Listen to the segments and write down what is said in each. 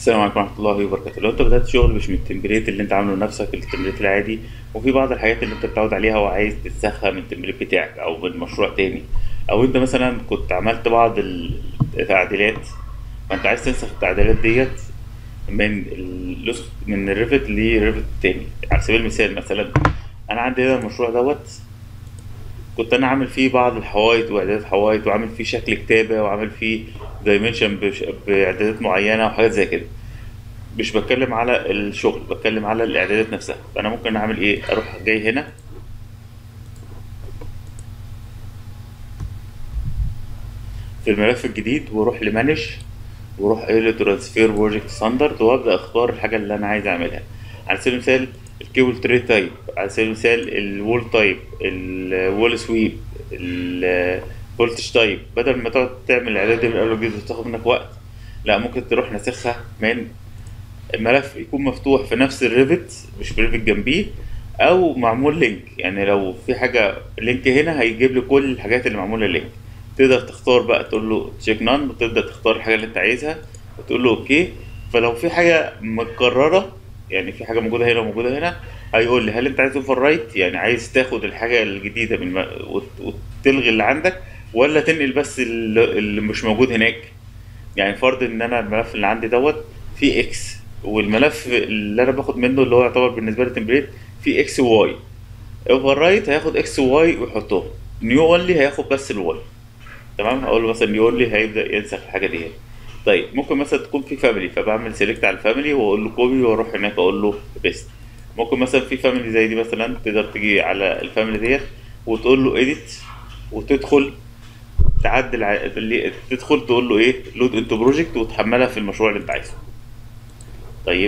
السلام عليكم ورحمة الله وبركاته لو انت بدأت شغل مش من التمبليت اللي انت عامله لنفسك التمبليت العادي وفي بعض الحاجات اللي انت بتعود عليها وعايز تنسخها من التمبليت بتاعك او من مشروع تاني او انت مثلا كنت عملت بعض التعديلات فانت عايز تنسخ التعديلات ديت من اللوس من الريفت لريفت تاني على سبيل المثال مثلا انا عندي هنا المشروع دوت كنت انا عامل فيه بعض الحوايط واعدادات حوايط وعامل فيه شكل كتابه وعامل فيه دايمنشن باعدادات معينه وحاجات زي كده مش بتكلم على الشغل بتكلم على الاعدادات نفسها فانا ممكن اعمل ايه اروح جاي هنا في الملف الجديد واروح لمانج واروح قايل له ترانسفير بروجكت ستاندرد وابدا اختار الحاجه اللي انا عايز اعملها على سبيل المثال الكيبل تري تايب على سبيل المثال الوول تايب الوول سويب الفولتج تايب بدل ما تقعد تعمل الاعداد دي من اول وجديد وتاخد منك وقت لا ممكن تروح ناسخها من الملف يكون مفتوح في نفس الريفت مش في الريفت جنبيه او معمول لينك يعني لو في حاجه لينك هنا هيجيب لي كل الحاجات اللي معموله لينك تقدر تختار بقى تقول له تشيك نان وتبدا تختار الحاجه اللي انت عايزها وتقول له اوكي فلو في حاجه متكرره يعني في حاجه موجوده هنا وموجوده هنا هيقول لي هل انت عايز اوفر رايت يعني عايز تاخد الحاجه الجديده من الم... وتلغي اللي عندك ولا تنقل بس اللي مش موجود هناك يعني فرض ان انا الملف اللي عندي دوت فيه اكس والملف اللي انا باخد منه اللي هو يعتبر بالنسبه لي تمبليت فيه اكس وواي اوفر رايت هياخد اكس وواي ويحطهم نيو اونلي هياخد بس الواي تمام اقول له مثلا نيو اونلي هيبدا ينسخ الحاجه دي طيب ممكن مثلا تكون في فاميلي فبعمل سيلكت على الفاميلي واقول له كوبي واروح هناك اقول له بيست ممكن مثلا في فاميلي زي دي مثلا تقدر تيجي على الفاميلي ديت وتقول له اديت وتدخل تعدل اللي تدخل تقول له ايه لود انتو بروجكت وتحملها في المشروع اللي انت عايزه طيب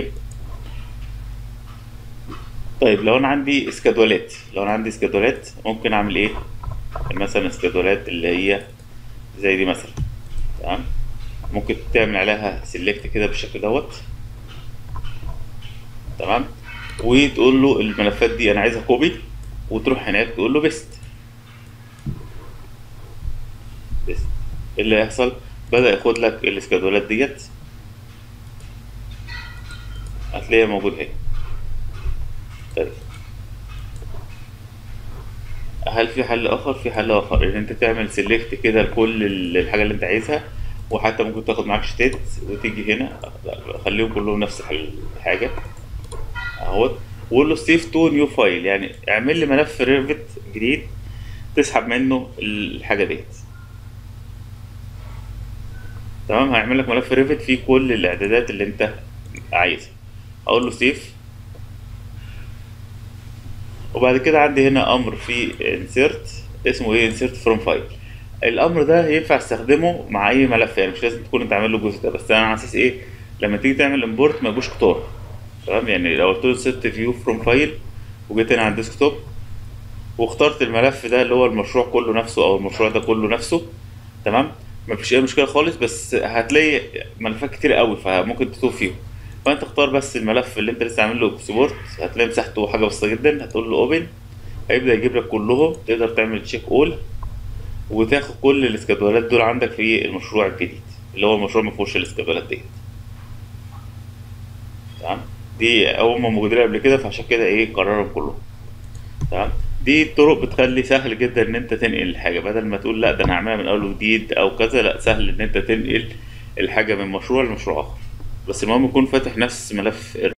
طيب لو انا عندي اسكادولات لو انا عندي اسكادولات ممكن اعمل ايه مثلا اسكادولات اللي هي زي دي مثلا تمام ممكن تعمل عليها سيلكت كده بالشكل دوت تمام وتقول له الملفات دي انا عايزها كوبي وتروح هناك تقول له بيست بيست اللي هيحصل بدا ياخد لك الاسكادولات ديت هتلاقيها موجود اهي طيب هل في حل اخر في حل اخر ان انت تعمل سيلكت كده لكل الحاجه اللي انت عايزها وحتى ممكن تاخد معاك شتات وتيجي هنا خليهم كلهم نفس الحاجه اهوت وقول له سيف تو نيو فايل يعني اعمل لي ملف ريفت جديد تسحب منه الحاجه ديت تمام هيعمل لك ملف ريفت فيه كل الاعدادات اللي انت عايزها اقول له سيف وبعد كده عندي هنا امر في انسيرت اسمه ايه انسيرت فروم فايل الامر ده ينفع استخدمه مع اي ملف يعني مش لازم تكون انت عامل له الجزء ده بس انا على اساس ايه لما تيجي تعمل امبورت ما يبقوش كتار تمام يعني لو قلت له سيت فيو فروم فايل وجيت هنا على الديسكتوب واخترت الملف ده اللي هو المشروع كله نفسه او المشروع ده كله نفسه تمام مفيش اي مشكله خالص بس هتلاقي ملفات كتير قوي فممكن تتوه فيهم فانت اختار بس الملف اللي انت لسه عامل له اكسبورت هتلاقي مساحته حاجه بسيطه جدا هتقول له اوبن هيبدا يجيب لك كلهم تقدر تعمل تشيك اول وتاخد كل الاسكادولات دول عندك في المشروع الجديد اللي هو المشروع ما فيهوش الاسكادولات ديت تمام دي اول ما موجودين قبل كده فعشان كده ايه قررهم كلهم تمام دي طرق بتخلي سهل جدا ان انت تنقل الحاجه بدل ما تقول لا ده انا هعملها من اول وجديد او كذا لا سهل ان انت تنقل الحاجه من مشروع لمشروع اخر بس المهم يكون فاتح نفس ملف